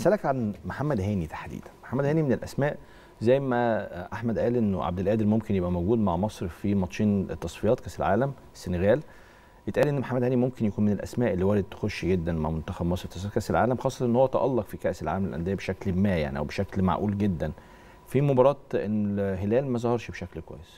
اسالك عن محمد هاني تحديدا محمد هاني من الاسماء زي ما احمد قال انه عبد القادر ممكن يبقى موجود مع مصر في ماتشين التصفيات كاس العالم السنغال يتقال ان محمد هاني ممكن يكون من الاسماء اللي وارد تخش جدا مع منتخب مصر في تصفيات كاس العالم خاصه ان هو تالق في كاس العالم للانديه بشكل ما يعني او بشكل معقول جدا في مباراه الهلال ما ظهرش بشكل كويس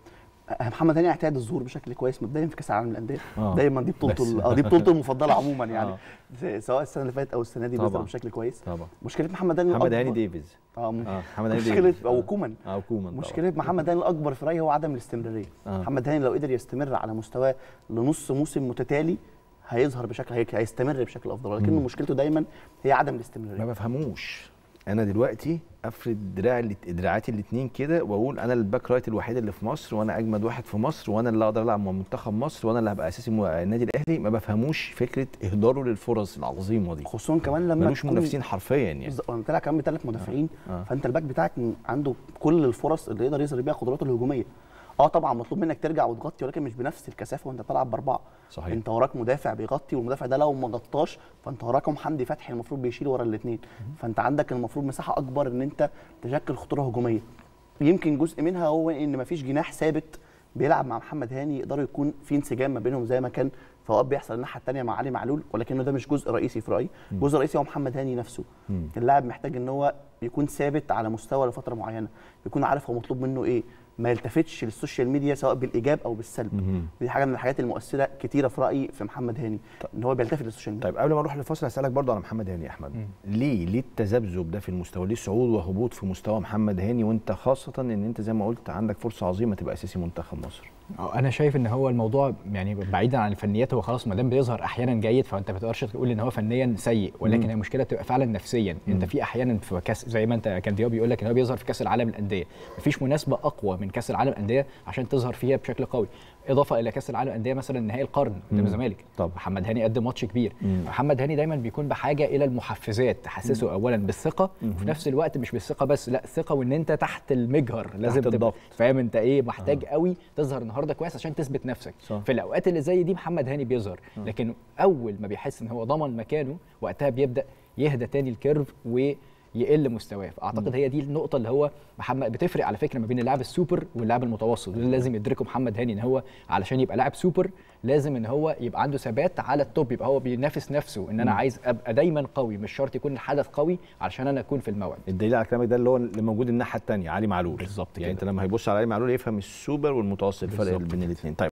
محمد هاني اعتاد الظهور بشكل كويس مبدئيا في كاس العالم للانديه آه. دايما دي بس. بطولته اه دي بطولته المفضله عموما يعني آه. سواء السنه اللي فاتت او السنه دي طبعاً. بيظهر بشكل كويس طبعا مشكله محمد هاني محمد الأكبر- هاني ديفيز اه م- اه محمد هاني مشكله ديفيز او كومان اه كومان طبعاً. مشكله محمد هاني الاكبر في رايي هو عدم الاستمراريه آه. محمد هاني لو قدر يستمر على مستواه لنص موسم متتالي هيظهر بشكل هيك هيستمر بشكل افضل ولكن مم. مشكلته دايما هي عدم ما الاستمراريه بفهموش انا دلوقتي افرد دراعي اللي- دراعاتي الاثنين كده واقول انا الباك رايت الوحيد اللي في مصر وانا اجمد واحد في مصر وانا اللي اقدر العب مع منتخب مصر وانا اللي هبقى اساسي مو- النادي الاهلي ما بفهموش فكره اهداره للفرص العظيمه دي خصوصا كمان لما ملوش تكون- منافسين حرفيا يعني بالظبط، انا طلع كمان بثلاث مدافعين آه. فانت الباك بتاعك م- عنده كل الفرص اللي يقدر يظهر بيها قدراته الهجوميه اه طبعا مطلوب منك ترجع وتغطي ولكن مش بنفس الكثافه وانت بتلعب باربعه صحيح. انت وراك مدافع بيغطي والمدافع ده لو ما غطاش فانت وراكم حمدي فتحي المفروض بيشيل ورا الاثنين فانت عندك المفروض مساحه اكبر ان انت تشكل خطوره هجوميه يمكن جزء منها هو ان مفيش جناح ثابت بيلعب مع محمد هاني يقدروا يكون في انسجام ما بينهم زي ما كان في اوقات بيحصل الناحيه الثانيه مع علي معلول ولكنه ده مش جزء رئيسي في رايي جزء رئيسي هو محمد هاني نفسه مم. اللاعب محتاج ان هو يكون ثابت على مستوى لفتره معينه يكون عارف هو مطلوب منه ايه ما يلتفتش للسوشيال ميديا سواء بالايجاب او بالسلب مهم. دي حاجه من الحاجات المؤثره كتيره في رايي في محمد هاني ان هو بيلتفت للسوشيال ميديا طيب قبل ما نروح للفاصل هسالك برضو على محمد هاني يا احمد ليه ليه التذبذب ده في المستوى ليه صعود وهبوط في مستوى محمد هاني وانت خاصه ان انت زي ما قلت عندك فرصه عظيمه تبقى اساسي منتخب مصر أه، انا شايف ان هو الموضوع يعني بعيدا عن الفنيات هو خلاص ما دام بيظهر احيانا جيد فانت ما تقدرش تقول ان هو فنيا سيء ولكن مم. هي المشكله بتبقى فعلا نفسيا انت في احيانا في كاس زي ما انت كان دياب بيقول لك ان هو بيظهر في كاس العالم للانديه مفيش مناسبه اقوى من كاس العالم للانديه عشان تظهر فيها بشكل قوي اضافه الى كاس العالم للانديه مثلا نهائي القرن قدام مم. الزمالك طبعا. محمد هاني قدم ماتش كبير مم. محمد هاني دايما بيكون بحاجه الى المحفزات تحسسه اولا بالثقه وفي نفس الوقت مش بالثقه بس لا ثقه وان انت تحت المجهر لازم تبقى الضغط. فاهم انت ايه محتاج قوي تظهر النهارده كويس عشان تثبت نفسك صح. في الاوقات اللي زي دي محمد هاني بيظهر لكن اول ما بيحس ان هو ضمن مكانه وقتها بيبدا يهدى تاني الكيرف ويقل مستواه فاعتقد هي دي النقطه اللي هو محمد بتفرق على فكره ما بين اللاعب السوبر واللاعب المتوسط اللي لازم يدركه محمد هاني ان هو علشان يبقى لاعب سوبر لازم ان هو يبقى عنده ثبات على التوب يبقى هو بينافس نفسه ان انا عايز ابقى دايما قوي مش شرط يكون الحدث قوي علشان انا اكون في الموعد الدليل على كلامك ده اللي هو اللي موجود الناحيه الثانيه علي معلول بالظبط يعني كده. انت لما هيبص على علي معلول يفهم السوبر والمتوسط الفرق بالظبط بين الاثنين طيب